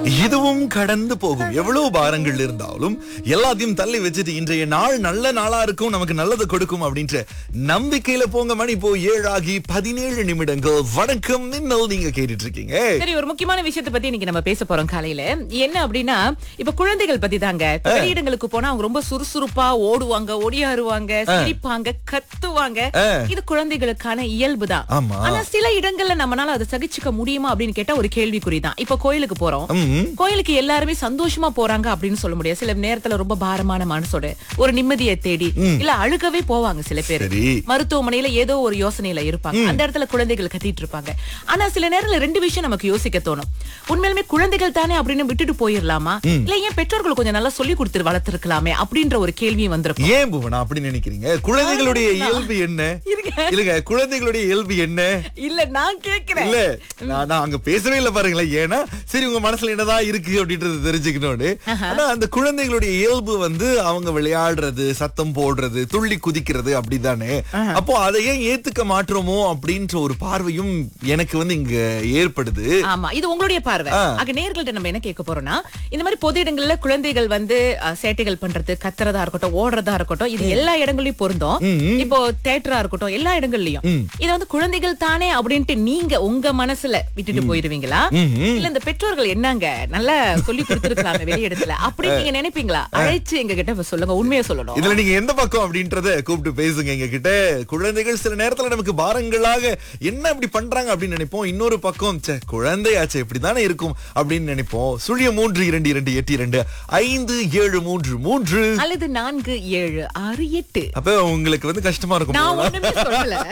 இதுவும் கடந்து போகும் எவ்வளவு பாரங்கள் இருந்தாலும் எல்லாத்தையும் தள்ளி வச்சுட்டு இன்றைய நாள் நல்ல நாளா இருக்கும் நமக்கு நல்லதை கொடுக்கும் அப்படின்ற நம்பிக்கையில போங்க மணி இப்போ ஏழாகி பதினேழு நிமிடங்கள் வணக்கம் மின்னல் நீங்க கேட்டுட்டு இருக்கீங்க சரி ஒரு முக்கியமான விஷயத்தை பத்தி இன்னைக்கு நம்ம பேச போறோம் காலையில என்ன அப்படின்னா இப்ப குழந்தைகள் பத்தி தாங்க வெளியிடங்களுக்கு போனா அவங்க ரொம்ப சுறுசுறுப்பா ஓடுவாங்க ஒடியாருவாங்க சிரிப்பாங்க கத்துவாங்க இது குழந்தைகளுக்கான இயல்புதான் ஆமா. ஆனா சில இடங்கள்ல நம்மனால அதை சகிச்சுக்க முடியுமா அப்படின்னு கேட்டா ஒரு கேள்விக்குறிதான் இப்ப கோயிலுக்கு போறோம் ம். கோயிலுக்கு எல்லாருமே சந்தோஷமா போறாங்க அப்படின்னு சொல்ல முடியாது சில நேரத்துல ரொம்ப பாரமான மனசோட ஒரு நிம்மதியை தேடி இல்ல அழுகவே போவாங்க சில பேர் சரி. மருத்துவமனையில ஏதோ ஒரு யோசனையில இருப்பாங்க அந்த இடத்துல குழந்தைகள் கத்திட்டு இருப்பாங்க ஆனா சில நேரத்துல ரெண்டு விஷயம் நமக்கு யோசிக்க தோணும் உண்மையிலுமே குழந்தைகள் தானே அப்படின்னு விட்டுட்டு போயிடலாமா இல்ல ஏன் பெற்றோர்கள் கொஞ்சம் நல்லா சொல்லி கொடுத்து வளர்த்திருக்கலாமே அப்படின்ற ஒரு கேள்வி வந்திருக்கும் ஏன் புவனா அப்படி நினைக்கிறீங்க குழந்தைகளுடைய இயல்பு என்ன இருங்க. இல்லங்க குழந்தைகளுடைய இயல்பு என்ன இல்ல நான் கேக்குறேன் இல்ல நான் நான் அங்க பேசவே இல்ல பாருங்களேன் ஏன்னா சரி உங்க மனசுல என்னதான் இருக்கு அப்படின்றது தெரிஞ்சுக்கணும்னு ஆனா அந்த குழந்தைகளுடைய இயல்பு வந்து அவங்க விளையாடுறது சத்தம் போடுறது துள்ளி குதிக்கிறது அப்படிதானே அப்போ அதை ஏன் ஏத்துக்க மாற்றோமோ அப்படின்ற ஒரு பார்வையும் எனக்கு வந்து இங்க ஏற்படுது ஆமா இது உங்களுடைய பார்வை ஆக நேர்கள்ட்ட நம்ம என்ன கேட்க போறோம்னா இந்த மாதிரி பொது இடங்கள்ல குழந்தைகள் வந்து அஹ், சேட்டைகள் பண்றது கத்துறதா இருக்கட்டும் ஓடுறதா இருக்கட்டும் இது எல்லா இடங்களையும் பொருந்தும் இப்போ தேட்டரா இருக்கட்டும் எல்லா இடங்கள்லயும் இது வந்து குழந்தைகள் தானே அப்படின்ட்டு நீங்க உங்க மனசுல விட்டுட்டு போயிருவீங்களா இல்ல இந்த பெற்றோர்கள் என்னங்க நல்லா சொல்லி கொடுத்துருக்காங்க வெளியிடத்துல அப்படி நீங்க நினைப்பீங்களா அழைச்சு எங்க கிட்ட இப்ப சொல்லுங்க உண்மையை சொல்லணும் இதுல நீங்க எந்த பக்கம் அப்படின்றத கூப்பிட்டு பேசுங்க எங்க கிட்ட குழந்தைகள் சில நேரத்துல நமக்கு பாரங்களாக என்ன இப்படி பண்றாங்க அப்படின்னு நினைப்போம் இன்னொரு பக்கம் ச்சே குழந்தையாச்சே இப்படிதானே இருக்கும் அப்படின்னு நினைப்போம் சுழிய மூன்று இரண்டு இரண்டு எட்டு இரண்டு ஐந்து ஏழு மூன்று மூன்று அல்லது நான்கு ஏழு ஆறு எட்டு அப்ப உங்களுக்கு வந்து கஷ்டமா இருக்கும் நான் போல. ஒண்ணுமே சொல்லல